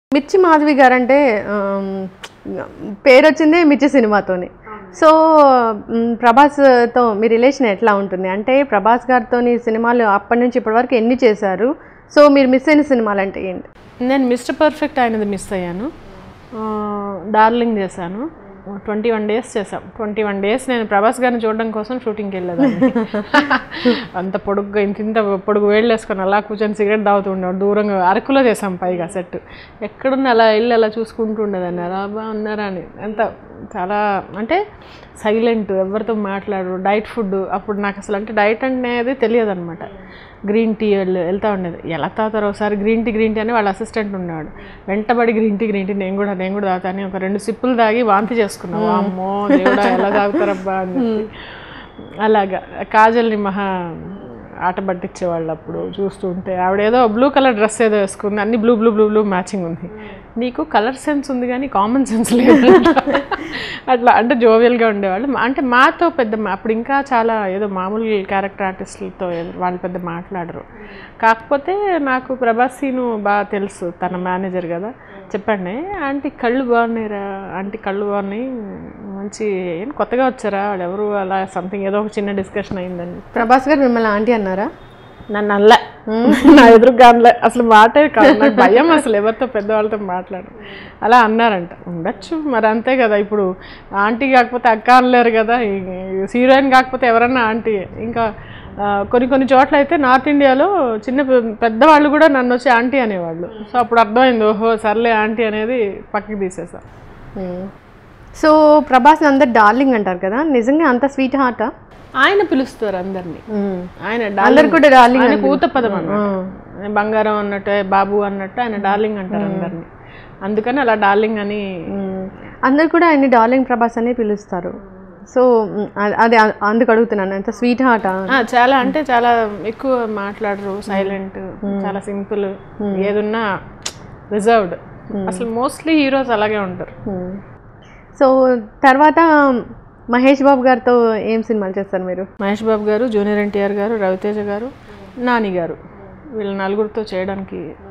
మిర్చి మాధవి గారు అంటే ఆమ్, పేరు వచ్చిందే మిర్చి సినిమాతోని సో మ్, ప్రభాస్తో మీ రిలేషన్ ఎట్లా ఉంటుంది అంటే ప్రభాస్ గారితో సినిమాలు అప్పటి నుంచి ఇప్పటి వరకు ఎన్ని చేశారు సో మీరు మిస్ అయిన సినిమాలు అంటే ఏంటి నేను మిస్టర్ పర్ఫెక్ట్ ఆయనది మిస్ అయ్యాను ఆ, డార్లింగ్ చేశాను ట్వంటీ వన్ డేస్ చేసాం ట్వంటీ వన్ డేస్ నేను ప్రభాస్ గారిని చూడడం కోసం షూటింగ్కి వెళ్ళేదాన్ని అంత పొడుగ్గా ఇంత ఇంత పొడుగు వేళ్ళు వేసుకొని అలా కూర్చొని సిగరెట్ తాగుతూ ఉండేవాడు దూరంగా అరకులో చేసాం పైగా సెట్ ఎక్కడున్న అలా వెళ్ళి అలా చూసుకుంటూ ఉండేదాన్ని అలా బా ఉన్నారా అని అంత చాలా అంటే సైలెంట్ ఎవరితో మాట్లాడు డైట్ ఫుడ్ అప్పుడు నాకు అసలు అంటే డైట్ అనేది తెలియదు అనమాట గ్రీన్ టీ వెళ్ళు వెళ్తూ ఉండేది ఎలా తాగుతారు ఒకసారి గ్రీన్ టీ గ్రీన్ టీ అని వాళ్ళ అసిస్టెంట్ ఉన్నాడు వెంటబడి గ్రీన్ టీ గ్రీన్ టీ నేను కూడా నేను కూడా తాగుతాను ఒక రెండు సిప్పులు తాగి వాంతి చేసుకున్నావు అమ్మో దేవుడా ఎలా తాగుతారబ్బా అని చెప్పి అలాగా కాజల్ని మహా ఆట పట్టించేవాళ్ళు అప్పుడు చూస్తూ ఉంటే ఆవిడ ఏదో బ్లూ కలర్ డ్రెస్ ఏదో వేసుకుంది అన్ని blue blue blue blue matching ఉంది నీకు కలర్ సెన్స్ ఉంది కానీ కామన్ సెన్స్ లేదు అట్లా అంటే జోవియల్గా ఉండేవాళ్ళు మా- అంటే మాతో పెద్ద మా- అప్పుడు ఇంకా చాలా ఏదో మామూలు క్యారెక్టర్ ఆర్టిస్టులతో ఏదో వాళ్ళు పెద్ద మాట్లాడరు కాకపోతే నాకు ప్రభాస్ సీను బాగా తెలుసు తన మేనేజర్ కదా చెప్పండి ఆంటీ కళ్ళు బాగున్నాయిరా ఆంటీ కళ్ళు బాగున్నాయి మంచి ఏం కొత్తగా వచ్చారా వాళ్ళు ఎవరు అలా సంథింగ్ ఏదో ఒక చిన్న డిస్కషన్ అయిందండి ప్రభాస్ గారు మిమ్మల్ని ఆంటీ అన్నారా నన్ను అనలే నా ఎదురుగా అనలే అసలు మాటే కాదు నాకు భయం అసలు ఎవరితో పెద్దవాళ్ళతో మాట్లాడు అలా అన్నారంట ఉండొచ్చు మరి అంతే కదా ఇప్పుడు ఆంటీ కాకపోతే అక్క అనలేరు కదా హీరోయిన్ కాకపోతే ఎవరన్నా ఆంటీ ఇంకా ఆ, కొన్ని కొన్ని చోట్ల అయితే నార్త్ ఇండియాలో చిన్న పె- పెద్దవాళ్ళు కూడా నన్ను వచ్చి ఆంటీ అనేవాళ్ళు సో అప్పుడు అర్థమైంది ఓహో సర్లే ఆంటీ అనేది పక్కకి తీసేసా మ్. సో ప్రభాస్ని అందరు డార్లింగ్ అంటారు కదా నిజంగా అంత స్వీట్ హార్టా ఆయన పిలుస్తారు అందరినీ ఆయన అందరు కూడా డార్లింగ్ ఆయన కూత పదం అన్నమాట బంగారం అన్నట్టు బాబు అన్నట్టు ఆయన డార్లింగ్ అంటారు అందరిని అందుకని అలా డార్లింగ్ అని అందరు కూడా ఆయన డార్లింగ్ ప్రభాస్ అని పిలుస్తారు సో మ్, అ- అదే అ- అందుకు అడుగుతున్నాను అంత స్వీట్ హార్టా ఆ, చాలా అంటే చాలా ఎక్కువ మాట్లాడరు సైలెంట్ చాలా సింపుల్ ఏదున్నా రిజర్వ్డ్ అసలు మోస్ట్లీ హీరోస్ అలాగే ఉంటారు సో తర్వాత మహేష్ బాబు గారితో ఏం సినిమాలు చేస్తారు మీరు మహేష్ బాబు గారు జూనియర్ ఎన్టీఆర్ గారు రవితేజ గారు నాని గారు వీళ్ళ నలుగురితో చేయడానికి